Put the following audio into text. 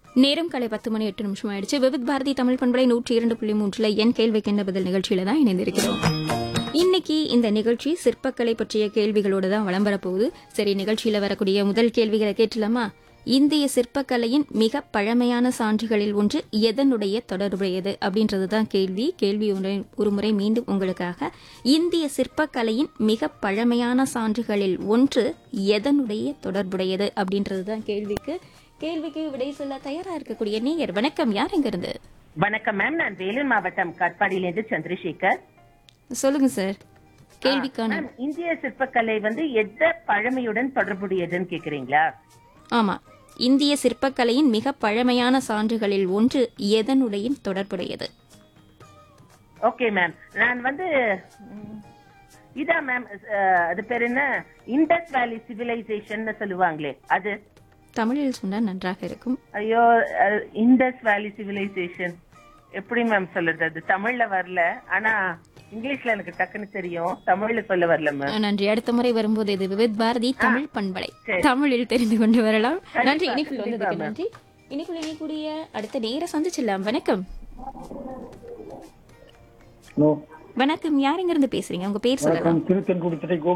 நேரம் காலை பத்து மணி எட்டு நிமிஷம் ஆயிடுச்சு விவித் பாரதி தமிழ் பண்பலை நூற்றி இரண்டு புள்ளி மூன்றுல என் கேள்விக்கு என்ன பதில் நிகழ்ச்சியில தான் இணைந்திருக்கிறோம் இன்னைக்கு இந்த நிகழ்ச்சி சிற்பக்கலை பற்றிய கேள்விகளோடு தான் வலம் வரப்போகுது சரி நிகழ்ச்சியில வரக்கூடிய முதல் கேள்விகளை கேட்டலாமா இந்திய சிற்பக்கலையின் மிக பழமையான சான்றுகளில் ஒன்று எதனுடைய தொடர்புடையது அப்படின்றது தான் கேள்வி கேள்வி ஒன்றை- ஒரு முறை மீண்டும் உங்களுக்காக இந்திய சிற்பக்கலையின் மிக பழமையான சான்றுகளில் ஒன்று எதனுடைய தொடர்புடையது அப்படின்றது தான் கேள்விக்கு கேள்விக்கு விடை சொல்ல தயாரா இருக்கக்கூடிய நேயர் வணக்கம் யார் எங்க இருந்து வணக்கம் மேம் நான் வேலூர் மாவட்டம் காட்பாடியிலிருந்து சந்திரசேகர் சொல்லுங்க சார் கேள்விக்கான மேம் இந்திய சிற்பக்கலை வந்து எந்த பழமையுடன் தொடர்புடையதுன்னு கேக்குறீங்களா ஆமா இந்திய சிற்பக்கலையின் மிக பழமையான சான்றுகளில் ஒன்று எதனுடைய தொடர்புடையது ஓகே மேம் நான் வந்து ம், இதா மேம் அஹ், அது பேர் என்ன இண்டஸ் வேலி சிவிலைசேஷன் சொல்லுவாங்களே அது தமிழில் சொன்னால் நன்றாக இருக்கும் ஐயோ அஹ், இண்டஸ் வேலி சிவிலைசேஷன் எப்படி மேம் சொல்றது அது தமிழ்ல வரல ஆனா இங்கிலீஷ்ல எனக்கு டக்குன்னு தெரியும் தமிழ்ல சொல்ல வரல மேம் நன்றி அடுத்த முறை வரும்போது இது விவித் பாரதி தமிழ் பண்பலை சரி. தமிழில் தெரிந்து கொண்டு வரலாம் நன்றி கண்டிப்பா, இனிப்பில் வந்ததுக்கு கண்டிப்பா, நன்றி இனிக்குள் இணைக்கூடிய அடுத்த நேர சந்திச்சிடலாம் வணக்கம் ஹலோ வணக்கம் யார் எங்க இருந்து பேசுறீங்க உங்க பேர் சொல்லலாம் வணக்கம் திருத்தென்குடி திரை